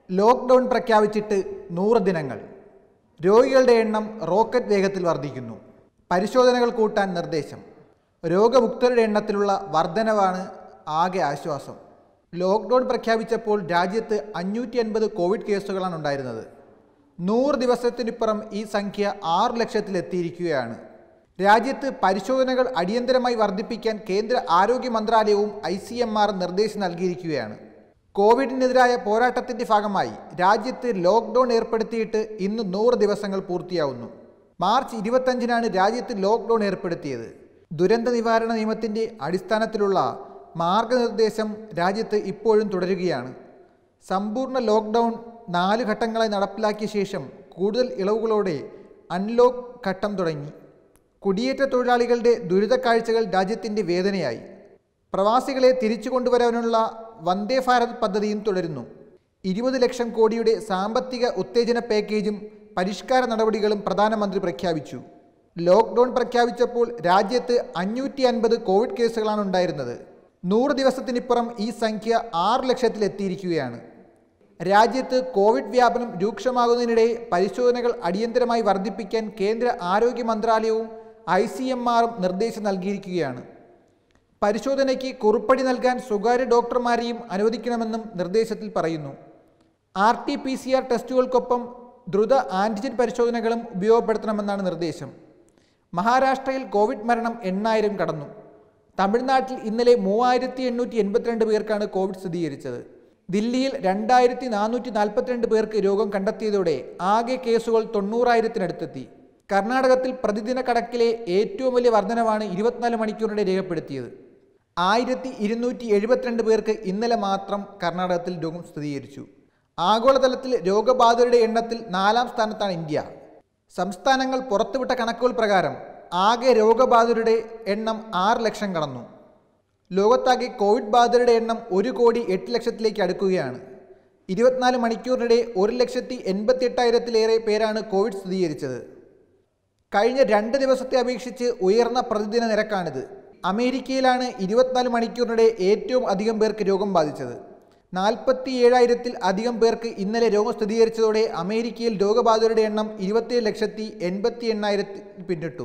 lockdown പ്രഖ്യാപിച്ചിട്ട് നൂറ് ദിനങ്ങൾ രോഗികളുടെ എണ്ണം റോക്കറ്റ് വേഗത്തിൽ വർദ്ധിക്കുന്നു പരിശോധനകൾ കൂട്ടാൻ നിർദ്ദേശം രോഗമുക്തരുടെ എണ്ണത്തിലുള്ള വർധനവാണ് ആകെ ആശ്വാസം ലോക്ക്ഡൗൺ പ്രഖ്യാപിച്ചപ്പോൾ രാജ്യത്ത് അഞ്ഞൂറ്റി അൻപത് കോവിഡ് കേസുകളാണ് ഉണ്ടായിരുന്നത് നൂറ് ദിവസത്തിനിപ്പുറം ഈ സംഖ്യ ആറ് ലക്ഷത്തിലെത്തിയിരിക്കുകയാണ് രാജ്യത്ത് പരിശോധനകൾ അടിയന്തരമായി വർദ്ധിപ്പിക്കാൻ കേന്ദ്ര ആരോഗ്യ മന്ത്രാലയവും ഐ സി എം ആർ നിർദ്ദേശം നൽകിയിരിക്കുകയാണ് കോവിഡിനെതിരായ പോരാട്ടത്തിന്റെ ഭാഗമായി രാജ്യത്ത് ലോക്ക്ഡൌൺ ഏർപ്പെടുത്തിയിട്ട് ഇന്ന് നൂറ് ദിവസങ്ങൾ പൂർത്തിയാവുന്നു മാർച്ച് ഇരുപത്തഞ്ചിനാണ് രാജ്യത്ത് ലോക്ക്ഡൌൺ ഏർപ്പെടുത്തിയത് ദുരന്ത നിവാരണ നിയമത്തിന്റെ അടിസ്ഥാനത്തിലുള്ള മാർഗനിർദ്ദേശം രാജ്യത്ത് ഇപ്പോഴും തുടരുകയാണ് സമ്പൂർണ്ണ ലോക്ക്ഡൗൺ നാല് ഘട്ടങ്ങളായി നടപ്പിലാക്കിയ ശേഷം കൂടുതൽ ഇളവുകളോടെ അൺലോക്ക് ഘട്ടം തുടങ്ങി കുടിയേറ്റ തൊഴിലാളികളുടെ ദുരിത കാഴ്ചകൾ രാജ്യത്തിൻ്റെ വേദനയായി പ്രവാസികളെ തിരിച്ചു കൊണ്ടുവരാനുള്ള വന്ദേ ഭാരത് പദ്ധതിയും തുടരുന്നു ഇരുപത് ലക്ഷം കോടിയുടെ സാമ്പത്തിക ഉത്തേജന പാക്കേജും പരിഷ്കാര നടപടികളും പ്രധാനമന്ത്രി പ്രഖ്യാപിച്ചു ലോക്ക്ഡൗൺ പ്രഖ്യാപിച്ചപ്പോൾ രാജ്യത്ത് അഞ്ഞൂറ്റി അൻപത് കോവിഡ് കേസുകളാണ് ഉണ്ടായിരുന്നത് നൂറ് ദിവസത്തിനിപ്പുറം ഈ സംഖ്യ ആറ് ലക്ഷത്തിലെത്തിയിരിക്കുകയാണ് രാജ്യത്ത് കോവിഡ് വ്യാപനം രൂക്ഷമാകുന്നതിനിടെ പരിശോധനകൾ അടിയന്തരമായി വർദ്ധിപ്പിക്കാൻ കേന്ദ്ര ആരോഗ്യ മന്ത്രാലയവും ഐ സി എം ആറും നിർദ്ദേശം നൽകിയിരിക്കുകയാണ് പരിശോധനയ്ക്ക് കുറിപ്പടി നൽകാൻ സ്വകാര്യ ഡോക്ടർമാരെയും അനുവദിക്കണമെന്നും നിർദ്ദേശത്തിൽ പറയുന്നു R T P C R ടെസ്റ്റുകൾക്കൊപ്പം ദ്രുത ആൻറ്റിജൻ പരിശോധനകളും ഉപയോഗപ്പെടുത്തണമെന്നാണ് നിർദ്ദേശം മഹാരാഷ്ട്രയിൽ കോവിഡ് മരണം എണ്ണായിരം കടന്നു തമിഴ്നാട്ടിൽ ഇന്നലെ മൂവായിരത്തി എണ്ണൂറ്റി എൺപത്തിരണ്ട് പേർക്കാണ് കോവിഡ് സ്ഥിരീകരിച്ചത് ദില്ലിയിൽ രണ്ടായിരത്തി നാനൂറ്റി നാൽപ്പത്തിരണ്ട് പേർക്ക് രോഗം കണ്ടെത്തിയതോടെ ആകെ കേസുകൾ തൊണ്ണൂറായിരത്തിനടുത്തെത്തി കർണാടകത്തിൽ പ്രതിദിന കണക്കിലെ ഏറ്റവും വലിയ വർധനവാണ് ഇരുപത്തിനാല് മണിക്കൂറിനിടെ രേഖപ്പെടുത്തിയത് ആയിരത്തി ഇരുന്നൂറ്റി എഴുപത്തിരണ്ട് പേർക്ക് ഇന്നലെ മാത്രം കർണാടകത്തിൽ രോഗം സ്ഥിരീകരിച്ചു ആഗോളതലത്തിൽ രോഗബാധിതരുടെ എണ്ണത്തിൽ നാലാം സ്ഥാനത്താണ് ഇന്ത്യ സംസ്ഥാനങ്ങൾ പുറത്തുവിട്ട കണക്കുകൾ പ്രകാരം ആകെ രോഗബാധിതരുടെ എണ്ണം ആറ് ലക്ഷം കടന്നു ലോകത്താകെ കോവിഡ് ബാധിതരുടെ എണ്ണം ഒരു കോടി എട്ട് ലക്ഷത്തിലേക്ക് അടുക്കുകയാണ് ഇരുപത്തിനാല് മണിക്കൂറിനിടെ ഒരു ലക്ഷത്തി എൺപത്തി എട്ടായിരത്തിലേറെ പേരാണ് കോവിഡ് സ്ഥിരീകരിച്ചത് കഴിഞ്ഞ രണ്ട് ദിവസത്തെ അപേക്ഷിച്ച് ഉയർന്ന പ്രതിദിന നിരക്കാണിത് അമേരിക്കയിലാണ് ഇരുപത്തിനാല് മണിക്കൂറിനിടെ ഏറ്റവും അധികം പേർക്ക് രോഗം ബാധിച്ചത് നാൽപ്പത്തി ഏഴായിരത്തിൽ അധികം പേർക്ക് ഇന്നലെ രോഗം സ്ഥിരീകരിച്ചതോടെ അമേരിക്കയിൽ രോഗബാധിതരുടെ എണ്ണം ഇരുപത്തിയേഴ് ലക്ഷത്തി എൺപത്തി എണ്ണായിരത്തിൽ പിന്നിട്ടു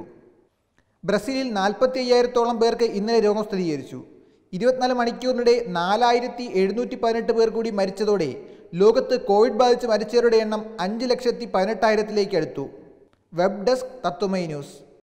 ബ്രസീലിൽ നാൽപ്പത്തി അയ്യായിരത്തോളം പേർക്ക് ഇന്നലെ രോഗം സ്ഥിരീകരിച്ചു ഇരുപത്തിനാല് മണിക്കൂറിനിടെ നാലായിരത്തി എഴുന്നൂറ്റി പതിനെട്ട് പേർ കൂടി മരിച്ചതോടെ ലോകത്ത് കോവിഡ് ബാധിച്ച് മരിച്ചവരുടെ എണ്ണം അഞ്ച് ലക്ഷത്തി പതിനെട്ടായിരത്തിലേക്ക് അടുത്തു വെബ് ഡെസ്ക് തത്വമൈ ന്യൂസ്